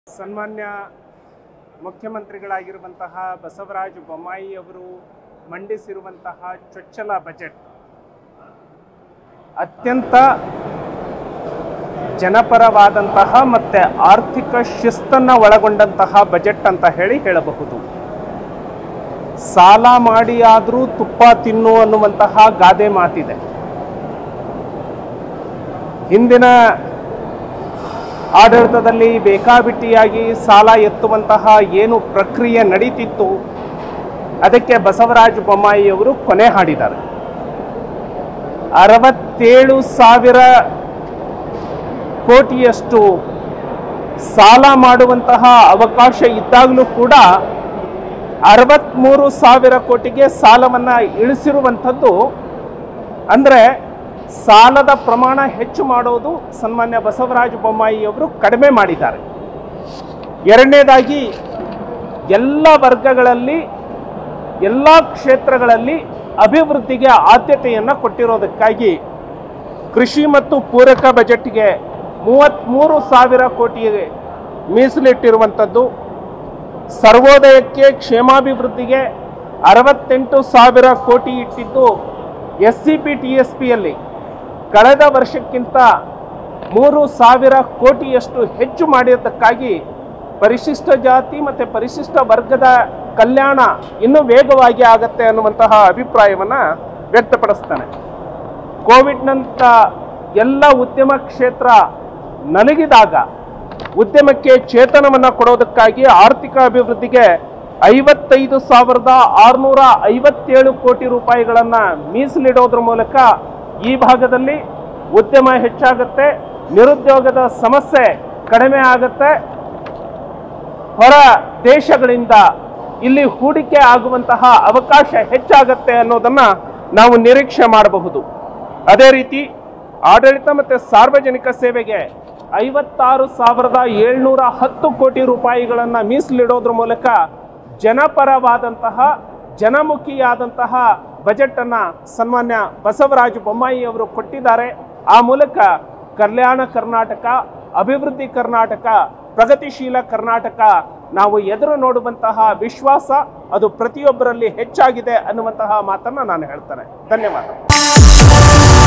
ಸನ್ಮಾನ್ಯ ಮುಖ್ಯಮಂತ್ರಿಗಳಾಗಿರುವಂತಹ ಬಸವರಾಜ ಬೊಮ್ಮಾಯಿ ಅವರು ಮಂಡಿಸಿರುವಂತಹ ಚೊಚ್ಚಲ ಬಜೆಟ್ ಅತ್ಯಂತ ಜನಪರವಾದಂತಹ ಮತ್ತೆ ಆರ್ಥಿಕ ಶಿಸ್ತನ್ನ ಒಳಗೊಂಡಂತಹ ಬಜೆಟ್ ಅಂತ ಹೇಳಿ ಹೇಳಬಹುದು ಸಾಲ ಮಾಡಿ ಆದರೂ ತುಪ್ಪ ತಿನ್ನು ಅನ್ನುವಂತಹ ಗಾದೆ ಮಾತಿದೆ ಹಿಂದಿನ ಆಡಳಿತದಲ್ಲಿ ಬೇಕಾಬಿಟ್ಟಿಯಾಗಿ ಸಾಲ ಎತ್ತುವಂತಹ ಏನು ಪ್ರಕ್ರಿಯೆ ನಡೀತಿತ್ತು ಅದಕ್ಕೆ ಬಸವರಾಜ ಬೊಮ್ಮಾಯಿ ಅವರು ಕೊನೆ ಹಾಡಿದ್ದಾರೆ ಅರವತ್ತೇಳು ಸಾವಿರ ಕೋಟಿಯಷ್ಟು ಸಾಲ ಮಾಡುವಂತಹ ಅವಕಾಶ ಇದ್ದಾಗಲೂ ಕೂಡ ಅರವತ್ಮೂರು ಸಾವಿರ ಕೋಟಿಗೆ ಸಾಲವನ್ನ ಇಳಿಸಿರುವಂಥದ್ದು ಅಂದ್ರೆ ಸಾಲದ ಪ್ರಮಾಣ ಹೆಚ್ಚು ಮಾಡೋದು ಸನ್ಮಾನ್ಯ ಬಸವರಾಜ ಬೊಮ್ಮಾಯಿ ಅವರು ಕಡಿಮೆ ಮಾಡಿದ್ದಾರೆ ಎರಡನೇದಾಗಿ ಎಲ್ಲ ವರ್ಗಗಳಲ್ಲಿ ಎಲ್ಲ ಕ್ಷೇತ್ರಗಳಲ್ಲಿ ಅಭಿವೃದ್ಧಿಗೆ ಆದ್ಯತೆಯನ್ನು ಕೊಟ್ಟಿರೋದಕ್ಕಾಗಿ ಕೃಷಿ ಮತ್ತು ಪೂರಕ ಬಜೆಟ್ಗೆ ಮೂವತ್ತ್ಮೂರು ಸಾವಿರ ಕೋಟಿ ಮೀಸಲಿಟ್ಟಿರುವಂಥದ್ದು ಸರ್ವೋದಯಕ್ಕೆ ಕ್ಷೇಮಾಭಿವೃದ್ಧಿಗೆ ಅರವತ್ತೆಂಟು ಸಾವಿರ ಕೋಟಿ ಇಟ್ಟಿದ್ದು S C P T S ಪಿಯಲ್ಲಿ ಕಳೆದ ವರ್ಷಕ್ಕಿಂತ ಮೂರು ಸಾವಿರ ಕೋಟಿಯಷ್ಟು ಹೆಚ್ಚು ಮಾಡಿದ್ದಕ್ಕಾಗಿ ಪರಿಶಿಷ್ಟ ಜಾತಿ ಮತ್ತು ಪರಿಶಿಷ್ಟ ವರ್ಗದ ಕಲ್ಯಾಣ ಇನ್ನೂ ವೇಗವಾಗಿ ಆಗತ್ತೆ ಅನ್ನುವಂತಹ ಅಭಿಪ್ರಾಯವನ್ನು ವ್ಯಕ್ತಪಡಿಸ್ತಾನೆ ಕೋವಿಡ್ನಂತ ಎಲ್ಲ ಉದ್ಯಮ ಕ್ಷೇತ್ರ ನಲಗಿದಾಗ ಉದ್ಯಮಕ್ಕೆ ಚೇತನವನ್ನು ಕೊಡೋದಕ್ಕಾಗಿ ಆರ್ಥಿಕ ಅಭಿವೃದ್ಧಿಗೆ ಐವತ್ತೈದು ಸಾವಿರದ ಆರುನೂರ ಐವತ್ತೇಳು ಕೋಟಿ ರೂಪಾಯಿಗಳನ್ನು ಮೀಸಲಿಡೋದ್ರ ಮೂಲಕ ಈ ಭಾಗದಲ್ಲಿ ಉದ್ಯಮ ಹೆಚ್ಚಾಗುತ್ತೆ ನಿರುದ್ಯೋಗದ ಸಮಸ್ಯೆ ಕಡಿಮೆ ಆಗುತ್ತೆ ಹೊರ ದೇಶಗಳಿಂದ ಇಲ್ಲಿ ಹೂಡಿಕೆ ಆಗುವಂತಹ ಅವಕಾಶ ಹೆಚ್ಚಾಗತ್ತೆ ಅನ್ನೋದನ್ನ ನಾವು ನಿರೀಕ್ಷೆ ಮಾಡಬಹುದು ಅದೇ ರೀತಿ ಆಡಳಿತ ಮತ್ತು ಸಾರ್ವಜನಿಕ ಸೇವೆಗೆ ಐವತ್ತಾರು ಸಾವಿರದ ಏಳ್ನೂರ ಹತ್ತು ಕೋಟಿ ರೂಪಾಯಿಗಳನ್ನು ಮೀಸಲಿಡೋದ್ರ ಮೂಲಕ ಜನಪರವಾದಂತಹ ಜನಮುಖಿಯಾದಂತಹ ಬಜೆಟ್ ಅನ್ನ ಸನ್ಮಾನ್ಯ ಬಸವರಾಜ ಬೊಮ್ಮಾಯಿ ಅವರು ಕೊಟ್ಟಿದ್ದಾರೆ ಆ ಮೂಲಕ ಕಲ್ಯಾಣ ಕರ್ನಾಟಕ ಅಭಿವೃದ್ಧಿ ಕರ್ನಾಟಕ ಪ್ರಗತಿಶೀಲ ಕರ್ನಾಟಕ ನಾವು ಎದುರು ನೋಡುವಂತಹ ವಿಶ್ವಾಸ ಅದು ಪ್ರತಿಯೊಬ್ಬರಲ್ಲಿ ಹೆಚ್ಚಾಗಿದೆ ಅನ್ನುವಂತಹ ಮಾತನ್ನ ನಾನು ಹೇಳ್ತೇನೆ ಧನ್ಯವಾದ